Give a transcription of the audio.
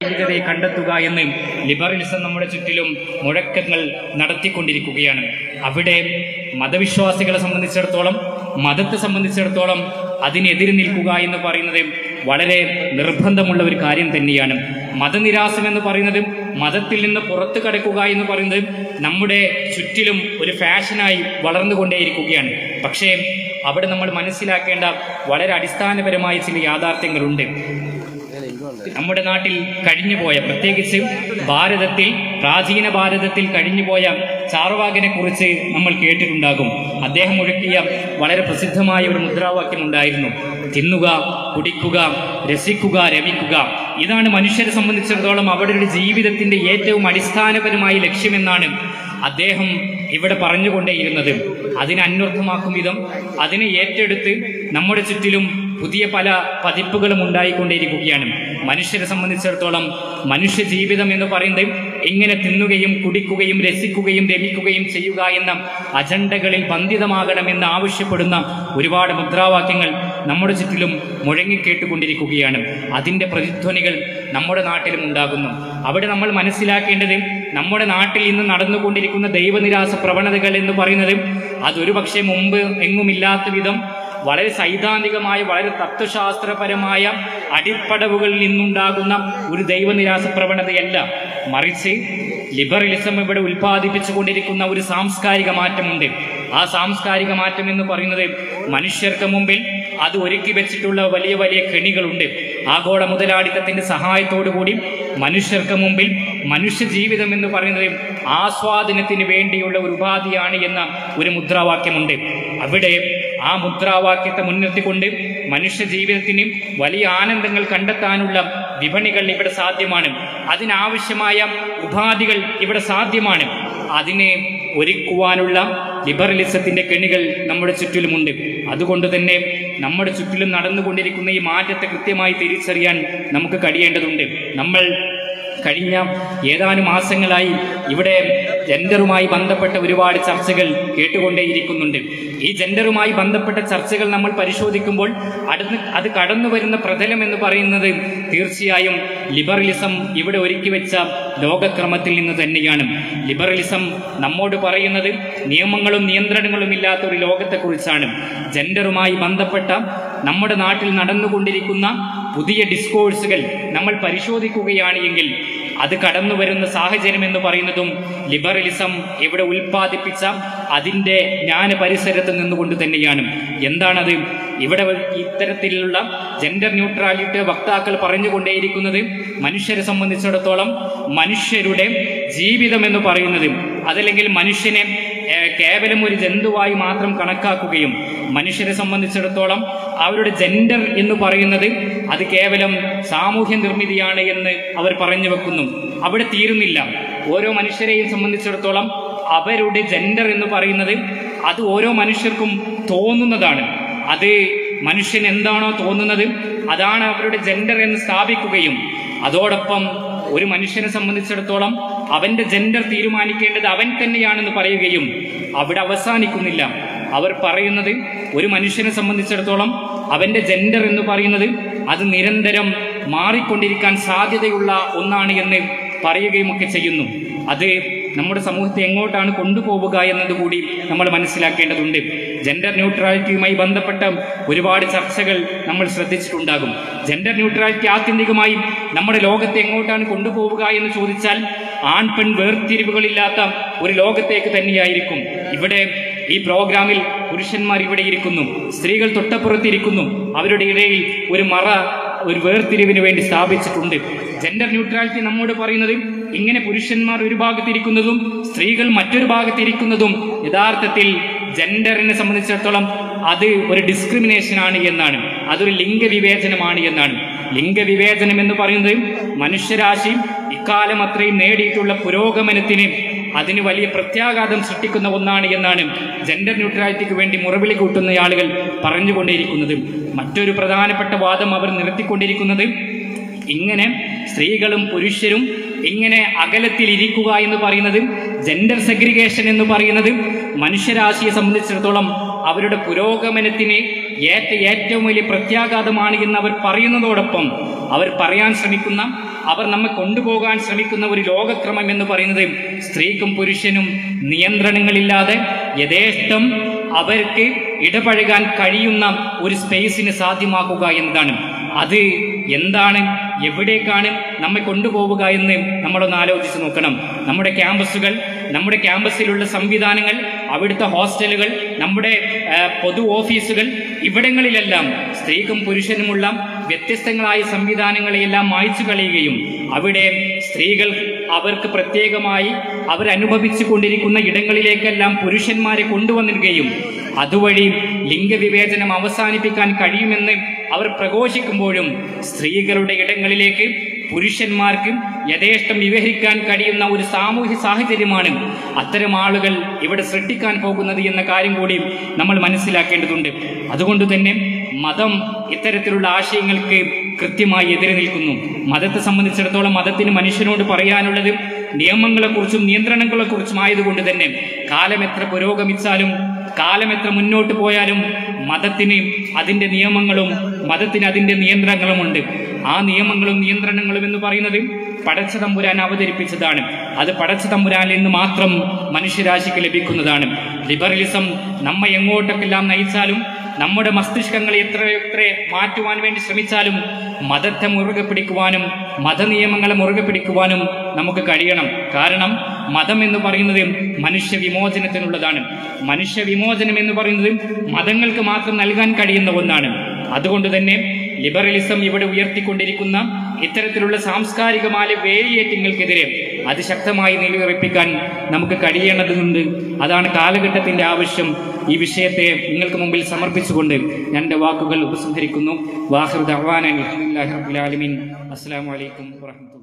ലൈംഗികതയെ കണ്ടെത്തുക എന്ന് ലിബറലിസം നമ്മുടെ ചുറ്റിലും മുഴക്കങ്ങൾ നടത്തിക്കൊണ്ടിരിക്കുകയാണ് അവിടെ മതവിശ്വാസികളെ സംബന്ധിച്ചിടത്തോളം മതത്തെ സംബന്ധിച്ചിടത്തോളം അതിനെതിരെ നിൽക്കുക എന്ന് പറയുന്നത് വളരെ നിർബന്ധമുള്ള ഒരു കാര്യം തന്നെയാണ് മതനിരാസം എന്ന് പറയുന്നത് മതത്തിൽ നിന്ന് പുറത്തു കടക്കുക എന്ന് പറയുന്നത് നമ്മുടെ ചുറ്റിലും ഒരു ഫാഷനായി വളർന്നുകൊണ്ടേയിരിക്കുകയാണ് പക്ഷേ അവിടെ നമ്മൾ മനസ്സിലാക്കേണ്ട വളരെ അടിസ്ഥാനപരമായ ചില യാഥാർത്ഥ്യങ്ങളുണ്ട് നമ്മുടെ നാട്ടിൽ കഴിഞ്ഞുപോയ പ്രത്യേകിച്ച് ഭാരതത്തിൽ പ്രാചീന ഭാരതത്തിൽ കഴിഞ്ഞുപോയ ചാർവാകനെ കുറിച്ച് നമ്മൾ കേട്ടിട്ടുണ്ടാകും അദ്ദേഹം ഒഴുക്കിയ വളരെ പ്രസിദ്ധമായ ഒരു മുദ്രാവാക്യം ഉണ്ടായിരുന്നു തിന്നുക കുടിക്കുക രസിക്കുക രമിക്കുക ഇതാണ് മനുഷ്യരെ സംബന്ധിച്ചിടത്തോളം അവരുടെ ജീവിതത്തിന്റെ ഏറ്റവും അടിസ്ഥാനപരമായ ലക്ഷ്യമെന്നാണ് അദ്ദേഹം ഇവിടെ പറഞ്ഞുകൊണ്ടേയിരുന്നത് അതിനെ അന്വർത്ഥമാക്കും വിധം അതിനെ ഏറ്റെടുത്ത് നമ്മുടെ ചുറ്റിലും പുതിയ പല പതിപ്പുകളും ഉണ്ടായിക്കൊണ്ടേയിരിക്കുകയാണ് മനുഷ്യരെ സംബന്ധിച്ചിടത്തോളം മനുഷ്യ ജീവിതം എന്ന് പറയുന്നത് ഇങ്ങനെ തിന്നുകയും കുടിക്കുകയും രസിക്കുകയും രമിക്കുകയും ചെയ്യുക എന്ന അജണ്ടകളിൽ ബന്ധിതമാകണമെന്ന് ആവശ്യപ്പെടുന്ന ഒരുപാട് മുദ്രാവാക്യങ്ങൾ നമ്മുടെ ചുറ്റിലും മുഴങ്ങിക്കേട്ടുകൊണ്ടിരിക്കുകയാണ് അതിൻ്റെ പ്രതിധ്വനികൾ നമ്മുടെ നാട്ടിലും ഉണ്ടാകുന്നു അവിടെ നമ്മൾ മനസ്സിലാക്കേണ്ടത് നമ്മുടെ നാട്ടിൽ ഇന്ന് നടന്നുകൊണ്ടിരിക്കുന്ന ദൈവനിരാസ പ്രവണതകൾ എന്ന് പറയുന്നത് അതൊരു പക്ഷേ മുമ്പ് എങ്ങുമില്ലാത്ത വിധം വളരെ സൈദ്ധാന്തികമായ വളരെ തത്വശാസ്ത്രപരമായ അടിപ്പടവുകളിൽ നിന്നുണ്ടാകുന്ന ഒരു ദൈവനിരാസ പ്രവണതയല്ല മറിച്ച് ലിബറലിസം ഇവിടെ ഉൽപ്പാദിപ്പിച്ചുകൊണ്ടിരിക്കുന്ന ഒരു സാംസ്കാരിക മാറ്റമുണ്ട് ആ സാംസ്കാരിക മാറ്റം എന്ന് പറയുന്നത് മനുഷ്യർക്ക് മുമ്പിൽ അത് ഒരുക്കി വെച്ചിട്ടുള്ള വലിയ വലിയ കെണികളുണ്ട് ആഗോള മുതലാളിത്തത്തിന്റെ സഹായത്തോടു കൂടി മനുഷ്യർക്ക് മുമ്പിൽ മനുഷ്യ ജീവിതം എന്ന് പറയുന്നത് ആസ്വാദനത്തിന് വേണ്ടിയുള്ള ഒരു ഉപാധിയാണ് എന്ന ഒരു മുദ്രാവാക്യമുണ്ട് അവിടെ ആ മുദ്രാവാക്യത്തെ മുൻനിർത്തിക്കൊണ്ട് മനുഷ്യ ജീവിതത്തിന് വലിയ ആനന്ദങ്ങൾ കണ്ടെത്താനുള്ള വിപണികൾ ഇവിടെ സാധ്യമാണ് അതിനാവശ്യമായ ഉപാധികൾ ഇവിടെ സാധ്യമാണ് അതിനെ ഒരുക്കുവാനുള്ള ലിബറലിസത്തിന്റെ കെണികൾ നമ്മുടെ ചുറ്റിലുമുണ്ട് അതുകൊണ്ട് തന്നെ നമ്മുടെ ചുറ്റിലും നടന്നുകൊണ്ടിരിക്കുന്ന ഈ മാറ്റത്തെ കൃത്യമായി തിരിച്ചറിയാൻ നമുക്ക് കഴിയേണ്ടതുണ്ട് നമ്മൾ കഴിഞ്ഞ ഏതാനും മാസങ്ങളായി ഇവിടെ ജെൻഡറുമായി ബന്ധപ്പെട്ട ഒരുപാട് ചർച്ചകൾ കേട്ടുകൊണ്ടേയിരിക്കുന്നുണ്ട് ഈ ജെൻഡറുമായി ബന്ധപ്പെട്ട ചർച്ചകൾ നമ്മൾ പരിശോധിക്കുമ്പോൾ അടുത്ത് അത് കടന്നു വരുന്ന പ്രതലം എന്ന് പറയുന്നത് തീർച്ചയായും ലിബറലിസം ഇവിടെ ഒരുക്കി വെച്ച ലോകക്രമത്തിൽ നിന്ന് തന്നെയാണ് ലിബറലിസം നമ്മോട് പറയുന്നത് നിയമങ്ങളും നിയന്ത്രണങ്ങളും ഇല്ലാത്ത ഒരു ലോകത്തെക്കുറിച്ചാണ് ജെൻഡറുമായി ബന്ധപ്പെട്ട നമ്മുടെ നാട്ടിൽ നടന്നുകൊണ്ടിരിക്കുന്ന പുതിയ ഡിസ്കോഴ്സുകൾ നമ്മൾ പരിശോധിക്കുകയാണ് എങ്കിൽ അത് കടന്നു വരുന്ന സാഹചര്യം എന്ന് പറയുന്നതും ലിബറലിസം ഇവിടെ ഉൽപ്പാദിപ്പിച്ച അതിൻ്റെ ജ്ഞാന പരിസരത്ത് നിന്നുകൊണ്ട് തന്നെയാണ് എന്താണത് ഇവിടെ ഇത്തരത്തിലുള്ള ജെൻഡർ ന്യൂട്രാലിറ്റി വക്താക്കൾ പറഞ്ഞുകൊണ്ടേയിരിക്കുന്നത് മനുഷ്യരെ സംബന്ധിച്ചിടത്തോളം മനുഷ്യരുടെ ജീവിതം എന്ന് പറയുന്നത് അതല്ലെങ്കിൽ മനുഷ്യനെ ഏഹ്, കേവലം ഒരു ജന്തുവായി മാത്രം കണക്കാക്കുകയും മനുഷ്യരെ സംബന്ധിച്ചിടത്തോളം അവരുടെ ജെൻഡർ എന്ന് പറയുന്നത് അത് കേവലം സാമൂഹ്യ നിർമ്മിതിയാണ് എന്ന് അവർ പറഞ്ഞു വെക്കുന്നു അവിടെ തീരുന്നില്ല ഓരോ മനുഷ്യരെയും സംബന്ധിച്ചിടത്തോളം അവരുടെ ജെൻഡർ എന്ന് പറയുന്നത് അത് ഓരോ മനുഷ്യർക്കും തോന്നുന്നതാണ് അത് മനുഷ്യൻ എന്താണോ തോന്നുന്നത് അതാണ് അവരുടെ ജെൻഡർ എന്ന് സ്ഥാപിക്കുകയും അതോടൊപ്പം ഒരു മനുഷ്യനെ സംബന്ധിച്ചിടത്തോളം അവന്റെ ജെൻഡർ തീരുമാനിക്കേണ്ടത് അവൻ തന്നെയാണെന്ന് പറയുകയും അവിടെ അവസാനിക്കുന്നില്ല അവർ പറയുന്നത് ഒരു മനുഷ്യനെ സംബന്ധിച്ചിടത്തോളം അവന്റെ ജെൻഡർ എന്ന് പറയുന്നത് അത് നിരന്തരം മാറിക്കൊണ്ടിരിക്കാൻ സാധ്യതയുള്ള ഒന്നാണ് എന്ന് പറയുകയുമൊക്കെ ചെയ്യുന്നു അത് നമ്മുടെ സമൂഹത്തെ എങ്ങോട്ടാണ് കൊണ്ടുപോവുക എന്നതുകൂടി നമ്മൾ മനസ്സിലാക്കേണ്ടതുണ്ട് ജെൻഡർ ന്യൂട്രാലിറ്റിയുമായി ബന്ധപ്പെട്ട ഒരുപാട് ചർച്ചകൾ നമ്മൾ ശ്രദ്ധിച്ചിട്ടുണ്ടാകും ജെൻഡർ ന്യൂട്രാലിറ്റി ആത്യന്തികമായി നമ്മുടെ ലോകത്തെ എങ്ങോട്ടാണ് കൊണ്ടുപോവുക എന്ന് ചോദിച്ചാൽ ആൺ പെൺ വേർതിരിവുകളില്ലാത്ത ഒരു ലോകത്തേക്ക് തന്നെയായിരിക്കും ഇവിടെ ഈ പ്രോഗ്രാമിൽ പുരുഷന്മാർ ഇവിടെ ഇരിക്കുന്നു സ്ത്രീകൾ തൊട്ടപ്പുറത്തിരിക്കുന്നു അവരുടെ ഇടയിൽ ഒരു മറ ഒരു വേർതിരിവിന് വേണ്ടി സ്ഥാപിച്ചിട്ടുണ്ട് ജെൻഡർ ന്യൂട്രാലിറ്റി നമ്മോട് പറയുന്നത് ഇങ്ങനെ പുരുഷന്മാർ ഒരു ഭാഗത്തിരിക്കുന്നതും സ്ത്രീകൾ മറ്റൊരു ഭാഗത്തിരിക്കുന്നതും യഥാർത്ഥത്തിൽ ജെൻഡറിനെ സംബന്ധിച്ചിടത്തോളം അത് ഒരു ഡിസ്ക്രിമിനേഷൻ ആണ് എന്നാണ് അതൊരു ലിംഗവിവേചനമാണ് എന്നാണ് ലിംഗവിവേചനം എന്ന് പറയുന്നത് മനുഷ്യരാശി ഇക്കാലം അത്രയും നേടിയിട്ടുള്ള പുരോഗമനത്തിന് അതിന് വലിയ പ്രത്യാഘാതം സൃഷ്ടിക്കുന്ന ഒന്നാണ് എന്നാണ് ജെൻഡർ ന്യൂട്രാലിറ്റിക്ക് വേണ്ടി മുറവിളി കൂട്ടുന്ന ആളുകൾ പറഞ്ഞുകൊണ്ടേയിരിക്കുന്നത് മറ്റൊരു പ്രധാനപ്പെട്ട വാദം അവർ നിർത്തിക്കൊണ്ടിരിക്കുന്നത് ഇങ്ങനെ സ്ത്രീകളും പുരുഷരും ഇങ്ങനെ അകലത്തിൽ ഇരിക്കുക എന്ന് പറയുന്നത് ജെൻഡർ സെഗ്രിഗേഷൻ എന്ന് പറയുന്നത് മനുഷ്യരാശിയെ സംബന്ധിച്ചിടത്തോളം അവരുടെ പുരോഗമനത്തിന് ഏറ്റ ഏറ്റവും വലിയ പ്രത്യാഘാതമാണ് എന്ന് അവർ പറയുന്നതോടൊപ്പം അവർ പറയാൻ ശ്രമിക്കുന്ന അവർ നമ്മെ കൊണ്ടുപോകാൻ ശ്രമിക്കുന്ന ഒരു ലോകക്രമം എന്ന് പറയുന്നത് സ്ത്രീക്കും പുരുഷനും നിയന്ത്രണങ്ങളില്ലാതെ യഥേഷ്ടം അവർക്ക് ഇടപഴകാൻ കഴിയുന്ന ഒരു സ്പേസിന് സാധ്യമാക്കുക എന്നതാണ് അത് എന്താണ് എവിടേക്കാണ് നമ്മെ കൊണ്ടുപോവുക എന്ന് നമ്മളൊന്ന് ആലോചിച്ച് നോക്കണം നമ്മുടെ ക്യാമ്പസുകൾ നമ്മുടെ ക്യാമ്പസിലുള്ള സംവിധാനങ്ങൾ അവിടുത്തെ ഹോസ്റ്റലുകൾ നമ്മുടെ ആ, പൊതു ഓഫീസുകൾ ഇവിടങ്ങളിലെല്ലാം സ്ത്രീക്കും പുരുഷനുമുള്ള വ്യത്യസ്തങ്ങളായ സംവിധാനങ്ങളെയെല്ലാം മായ്ച്ചു കളയുകയും അവിടെ സ്ത്രീകൾ അവർക്ക് പ്രത്യേകമായി അവരനുഭവിച്ചു കൊണ്ടിരിക്കുന്ന ഇടങ്ങളിലേക്കെല്ലാം പുരുഷന്മാരെ കൊണ്ടുവന്നിരിക്കുകയും അതുവഴി ലിംഗവിവേചനം അവസാനിപ്പിക്കാൻ കഴിയുമെന്ന് അവർ പ്രഘോഷിക്കുമ്പോഴും സ്ത്രീകളുടെ ഇടങ്ങളിലേക്ക് പുരുഷന്മാർക്ക് യഥേഷ്ടം വിവരിക്കാൻ കഴിയുന്ന ഒരു സാമൂഹ്യ സാഹചര്യമാണ് അത്തരം ആളുകൾ ഇവിടെ സൃഷ്ടിക്കാൻ പോകുന്നത് എന്ന കാര്യം കൂടി നമ്മൾ മനസ്സിലാക്കേണ്ടതുണ്ട് അതുകൊണ്ട് തന്നെ മതം ഇത്തരത്തിലുള്ള ആശയങ്ങൾക്ക് കൃത്യമായി എതിരെ നിൽക്കുന്നു മതത്തെ സംബന്ധിച്ചിടത്തോളം മതത്തിന് മനുഷ്യനോട് പറയാനുള്ളത് നിയമങ്ങളെക്കുറിച്ചും നിയന്ത്രണങ്ങളെക്കുറിച്ചും ആയതുകൊണ്ട് തന്നെ കാലം എത്ര പുരോഗമിച്ചാലും കാലം എത്ര മുന്നോട്ട് പോയാലും മതത്തിന് അതിൻ്റെ നിയമങ്ങളും മതത്തിന് അതിൻ്റെ നിയന്ത്രണങ്ങളുമുണ്ട് ആ നിയമങ്ങളും നിയന്ത്രണങ്ങളും എന്ന് പറയുന്നത് പടച്ച തമ്പുരാൻ അവതരിപ്പിച്ചതാണ് അത് പടച്ച തമ്പുരാനിൽ നിന്ന് മാത്രം മനുഷ്യരാശിക്ക് ലഭിക്കുന്നതാണ് ലിബറലിസം നമ്മെ എങ്ങോട്ടൊക്കെല്ലാം നയിച്ചാലും നമ്മുടെ മസ്തിഷ്കങ്ങളെ എത്ര എത്ര മാറ്റുവാൻ വേണ്ടി ശ്രമിച്ചാലും മതത്തെ മുറുകെ പിടിക്കുവാനും മതനിയമങ്ങളെ മുറുകെ പിടിക്കുവാനും നമുക്ക് കഴിയണം കാരണം മതം എന്ന് പറയുന്നത് മനുഷ്യ വിമോചനത്തിനുള്ളതാണ് മനുഷ്യ വിമോചനം എന്ന് പറയുന്നത് മതങ്ങൾക്ക് മാത്രം നൽകാൻ കഴിയുന്ന ഒന്നാണ് അതുകൊണ്ട് തന്നെ ലിബറലിസം ഇവിടെ ഉയർത്തിക്കൊണ്ടിരിക്കുന്ന ഇത്തരത്തിലുള്ള സാംസ്കാരികമായ വേലിയേറ്റങ്ങൾക്കെതിരെ അതിശക്തമായി നിലയുറപ്പിക്കാൻ നമുക്ക് കഴിയേണ്ടതുണ്ട് അതാണ് കാലഘട്ടത്തിന്റെ ആവശ്യം ഈ വിഷയത്തെ നിങ്ങൾക്ക് മുമ്പിൽ സമർപ്പിച്ചുകൊണ്ട് ഞാൻ എൻ്റെ വാക്കുകൾ ഉപസംഹരിക്കുന്നു വാഹൃദ് അഹ്വാൻ അലഹമുല്ലാ റബ്ബുൽ ആലമീൻ അസ്സലാമു അലൈക്കും വറഹ്മത്തുള്ളാഹി